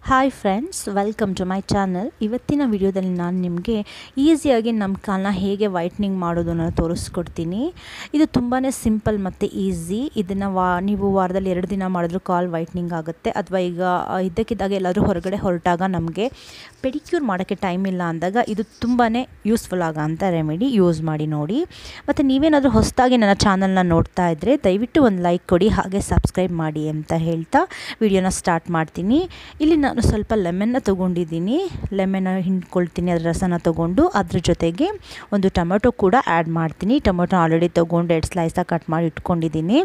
hi friends welcome to my channel ಇವತ್ತಿನ ವಿಡಿಯೋದಲ್ಲಿ ನಾನು ನಿಮಗೆ ಈಸಿಯಾಗಿ ನಮ್ಮ ಕಾಲನ್ನ ಹೇಗೆ ವೈಟ್ನಿಂಗ್ ಮಾಡೋದು ಅನ್ನೋದು ತೋರಿಸ್ಕೊಡ್ತೀನಿ ಇದು ತುಂಬಾ ಸಿಂಪಲ್ ಮತ್ತು ಈಸಿ ಇದನ್ನು ವಾ ನೀವು ವಾರದಲ್ಲಿ ಎರಡು ದಿನ ಮಾಡಿದ್ರೂ ಕಾಲ್ ವೈಟ್ನಿಂಗ್ ಆಗುತ್ತೆ ಅಥವಾ ಈಗ ಆ, ಇದ್ದಕ್ಕಿದ್ದಾಗ ಎಲ್ಲಾದರೂ ಹೊರಗಡೆ ಹೊರಟಾಗ ನಮಗೆ ಪೆಡಿಕ್ಯೂರ್ ಮಾಡೋಕ್ಕೆ ಟೈಮ್ ಇಲ್ಲ ಅಂದಾಗ ಇದು ತುಂಬಾ ಯೂಸ್ಫುಲ್ ಆಗೋಂಥ ರೆಮಿಡಿ ಯೂಸ್ ಮಾಡಿ ನೋಡಿ ಮತ್ತು ನೀವೇನಾದರೂ ಹೊಸದಾಗಿ ನನ್ನ ಚಾನಲ್ನ ನೋಡ್ತಾ ಇದ್ದರೆ ದಯವಿಟ್ಟು ಒಂದು ಲೈಕ್ ಕೊಡಿ ಹಾಗೆ ಸಬ್ಸ್ಕ್ರೈಬ್ ಮಾಡಿ ಅಂತ ಹೇಳ್ತಾ ವಿಡಿಯೋನ ಸ್ಟಾರ್ಟ್ ಮಾಡ್ತೀನಿ ಇಲ್ಲಿ ನಾನು ಸ್ವಲ್ಪ ಲೆಮನ್ನ ತೊಗೊಂಡಿದ್ದೀನಿ ಲೆಮನ್ನ ಹಿಂಡ್ಕೊಳ್ತೀನಿ ಅದರ ರಸನ ತೊಗೊಂಡು ಅದ್ರ ಜೊತೆಗೆ ಒಂದು ಟೊಮೆಟೊ ಕೂಡ ಆ್ಯಡ್ ಮಾಡ್ತೀನಿ ಟೊಮೆಟೊ ಆಲ್ರೆಡಿ ತೊಗೊಂಡು ಎರಡು ಸ್ಲೈಸಾಗಿ ಕಟ್ ಮಾಡಿ ಇಟ್ಕೊಂಡಿದ್ದೀನಿ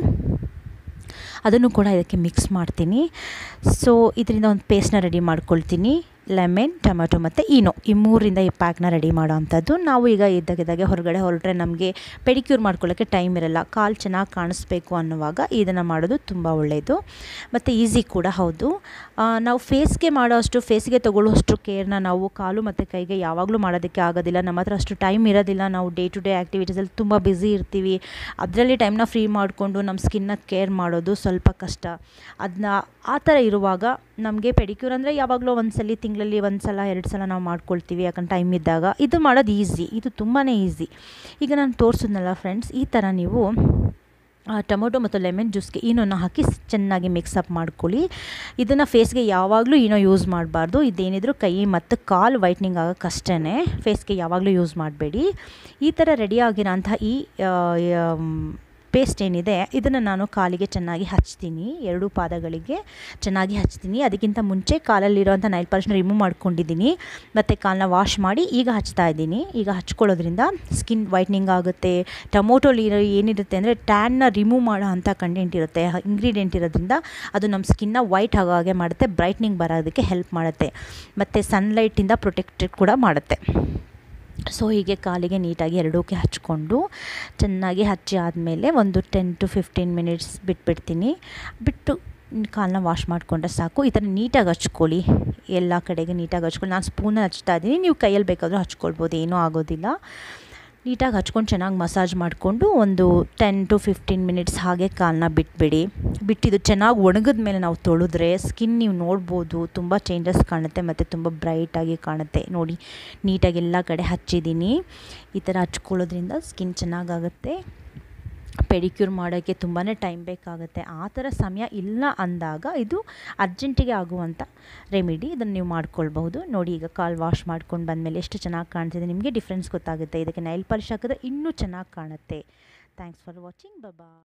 ಅದನ್ನು ಕೂಡ ಇದಕ್ಕೆ ಮಿಕ್ಸ್ ಮಾಡ್ತೀನಿ ಸೊ ಇದರಿಂದ ಒಂದು ಪೇಸ್ಟ್ನ ರೆಡಿ ಮಾಡ್ಕೊಳ್ತೀನಿ ಲೆಮನ್ ಟೊಮೆಟೊ ಮತ್ತು ಈನೋ ಈ ಮೂರಿಂದ ಈ ಪ್ಯಾಕ್ನ ರೆಡಿ ಮಾಡೋ ಅಂಥದ್ದು ನಾವು ಈಗ ಇದ್ದಾಗಿದ್ದಾಗೆ ಹೊರಗಡೆ ಹೊರಟ್ರೆ ನಮಗೆ ಪೆಡಿಕ್ಯೂರ್ ಮಾಡ್ಕೊಳ್ಳೋಕ್ಕೆ ಟೈಮ್ ಇರಲ್ಲ ಕಾಲು ಚೆನ್ನಾಗಿ ಕಾಣಿಸ್ಬೇಕು ಅನ್ನುವಾಗ ಇದನ್ನು ಮಾಡೋದು ತುಂಬ ಒಳ್ಳೆಯದು ಮತ್ತು ಈಸಿ ಕೂಡ ಹೌದು ಆ, ನಾವು ಫೇಸ್ಗೆ ಮಾಡೋ ಅಷ್ಟು ಫೇಸ್ಗೆ ತೊಗೊಳ್ಳೋಷ್ಟು ಕೇರ್ನ ನಾವು ಕಾಲು ಮತ್ತು ಕೈಗೆ ಯಾವಾಗಲೂ ಮಾಡೋದಕ್ಕೆ ಆಗೋದಿಲ್ಲ ನಮ್ಮ ಹತ್ರ ಅಷ್ಟು ಟೈಮ್ ಇರೋದಿಲ್ಲ ನಾವು ಡೇ ಟು ಡೇ ಆ್ಯಕ್ಟಿವಿಟೀಸಲ್ಲಿ ತುಂಬ ಬ್ಯುಸಿ ಇರ್ತೀವಿ ಅದರಲ್ಲಿ ಟೈಮ್ನ ಫ್ರೀ ಮಾಡಿಕೊಂಡು ನಮ್ಮ ಸ್ಕಿನ್ನ ಕೇರ್ ಮಾಡೋದು ಸ್ವಲ್ಪ ಕಷ್ಟ ಅದನ್ನ ಆ ಥರ ಇರುವಾಗ ನಮಗೆ ಪೆಡಿಕ್ಯೂರ್ ಅಂದರೆ ಯಾವಾಗಲೂ ಒಂದು ಸಲ ತಿಂಗಳಲ್ಲಿ ಒಂದು ಸಲ ಎರಡು ಸಲ ನಾವು ಮಾಡ್ಕೊಳ್ತೀವಿ ಯಾಕಂದ್ರೆ ಟೈಮ್ ಇದ್ದಾಗ ಇದು ಮಾಡೋದು ಈಸಿ ಇದು ತುಂಬಾ ಈಸಿ ಈಗ ನಾನು ತೋರಿಸಿದ್ನಲ್ಲ ಫ್ರೆಂಡ್ಸ್ ಈ ಥರ ನೀವು ಆ, ಟೊಮೊಟೊ ಮತ್ತು ಲೆಮನ್ ಜ್ಯೂಸ್ಗೆ ಈನೋನ ಹಾಕಿ ಸ್- ಚೆನ್ನಾಗಿ ಮಿಕ್ಸಪ್ ಮಾಡ್ಕೊಳ್ಳಿ ಇದನ್ನು ಫೇಸ್ಗೆ ಯಾವಾಗಲೂ ಏನೋ ಯೂಸ್ ಮಾಡಬಾರ್ದು ಇದೇನಿದ್ರು ಕೈ ಮತ್ತು ಕಾಲು ವೈಟ್ನಿಂಗ್ ಆಗೋಕ್ಕಷ್ಟೇ ಫೇಸ್ಗೆ ಯಾವಾಗಲೂ ಯೂಸ್ ಮಾಡಬೇಡಿ ಈ ಥರ ರೆಡಿ ಆಗಿರೋಂಥ ಈ ಆ, ಆಮ್, ಪೇಸ್ಟ್ ಏನಿದೆ ಇದನ್ನು ನಾನು ಕಾಲಿಗೆ ಚೆನ್ನಾಗಿ ಹಚ್ತೀನಿ ಎರಡೂ ಪಾದಗಳಿಗೆ ಚೆನ್ನಾಗಿ ಹಚ್ತೀನಿ ಅದಕ್ಕಿಂತ ಮುಂಚೆ ಕಾಲಲ್ಲಿರೋಂಥ ನೈಲ್ ಪಾಲಿಶ್ನ ರಿಮೂವ್ ಮಾಡ್ಕೊಂಡಿದ್ದೀನಿ ಮತ್ತು ಕಾಲನ್ನ ವಾಶ್ ಮಾಡಿ ಈಗ ಹಚ್ತಾ ಇದ್ದೀನಿ ಈಗ ಹಚ್ಕೊಳ್ಳೋದ್ರಿಂದ ಸ್ಕಿನ್ ವೈಟ್ನಿಂಗ್ ಆಗುತ್ತೆ ಟೊಮೊಟೊಲಿ ಇರೋ ಏನಿರುತ್ತೆ ಅಂದರೆ ಟ್ಯಾನ್ನ ರಿಮೂವ್ ಮಾಡೋ ಅಂಥ ಕಂಟೆಂಟ್ ಇರುತ್ತೆ ಇಂಗ್ರೀಡಿಯೆಂಟ್ ಇರೋದ್ರಿಂದ ಅದು ನಮ್ಮ ಸ್ಕಿನ್ನ ವೈಟ್ ಆಗೋ ಹಾಗೆ ಮಾಡುತ್ತೆ ಬ್ರೈಟ್ನಿಂಗ್ ಬರೋದಕ್ಕೆ ಹೆಲ್ಪ್ ಮಾಡುತ್ತೆ ಮತ್ತು ಸನ್ಲೈಟಿಂದ ಪ್ರೊಟೆಕ್ಟೆಡ್ ಕೂಡ ಮಾಡುತ್ತೆ ಸೊ ಹೀಗೆ ಕಾಲಿಗೆ ನೀಟಾಗಿ ಎರಡೂಕ್ಕೆ ಹಚ್ಕೊಂಡು ಚೆನ್ನಾಗಿ ಹಚ್ಚಿ ಆದಮೇಲೆ ಒಂದು ಟೆನ್ ಟು ಫಿಫ್ಟೀನ್ ಮಿನಿಟ್ಸ್ ಬಿಟ್ಬಿಡ್ತೀನಿ ಬಿಟ್ಟು ಕಾಲನ್ನ ವಾಶ್ ಮಾಡಿಕೊಂಡ್ರೆ ಸಾಕು ಈ ಥರ ನೀಟಾಗಿ ಹಚ್ಕೊಳ್ಳಿ ಎಲ್ಲ ಕಡೆಗೆ ನೀಟಾಗಿ ಹಚ್ಕೊಳ್ಳಿ ನಾನು ಸ್ಪೂನಲ್ಲಿ ಹಚ್ತಾ ಇದ್ದೀನಿ ನೀವು ಕೈಯಲ್ಲಿ ಬೇಕಾದರೂ ಹಚ್ಕೊಳ್ಬೋದು ಏನೂ ಆಗೋದಿಲ್ಲ ನೀಟಾಗಿ ಹಚ್ಕೊಂಡು ಚೆನ್ನಾಗಿ ಮಸಾಜ್ ಮಾಡಿಕೊಂಡು ಒಂದು ಟೆನ್ ಟು ಫಿಫ್ಟೀನ್ ಮಿನಿಟ್ಸ್ ಹಾಗೆ ಕಾಲನ್ನ ಬಿಟ್ಬಿಡಿ ಬಿಟ್ಟಿದ್ದು ಚೆನ್ನಾಗಿ ಒಣಗಿದ ಮೇಲೆ ನಾವು ತೊಳೆದ್ರೆ ಸ್ಕಿನ್ ನೀವು ನೋಡ್ಬೋದು ತುಂಬ ಚೇಂಜಸ್ ಕಾಣುತ್ತೆ ಮತ್ತು ತುಂಬ ಬ್ರೈಟಾಗಿ ಕಾಣುತ್ತೆ ನೋಡಿ ನೀಟಾಗಿ ಎಲ್ಲ ಕಡೆ ಹಚ್ಚಿದ್ದೀನಿ ಈ ಥರ ಹಚ್ಕೊಳ್ಳೋದ್ರಿಂದ ಸ್ಕಿನ್ ಚೆನ್ನಾಗಾಗುತ್ತೆ ಪೆಡಿಕ್ಯೂರ್ ಮಾಡೋಕ್ಕೆ ತುಂಬಾ ಟೈಮ್ ಬೇಕಾಗುತ್ತೆ ಆ ಥರ ಸಮಯ ಇಲ್ಲ ಅಂದಾಗ ಇದು ಅರ್ಜೆಂಟಿಗೆ ಆಗುವಂಥ ರೆಮಿಡಿ ಇದನ್ನು ನೀವು ಮಾಡ್ಕೊಳ್ಬಹುದು ನೋಡಿ ಈಗ ಕಾಲು ವಾಶ್ ಮಾಡ್ಕೊಂಡು ಬಂದಮೇಲೆ ಎಷ್ಟು ಚೆನ್ನಾಗಿ ಕಾಣ್ತಿದೆ ನಿಮಗೆ ಡಿಫ್ರೆನ್ಸ್ ಗೊತ್ತಾಗುತ್ತೆ ಇದಕ್ಕೆ ನೈಲ್ ಪಾಲಿಶ್ ಹಾಕಿದ್ರೆ ಇನ್ನೂ ಚೆನ್ನಾಗಿ ಕಾಣುತ್ತೆ ಥ್ಯಾಂಕ್ಸ್ ಫಾರ್ ವಾಚಿಂಗ್ ಬಬಾ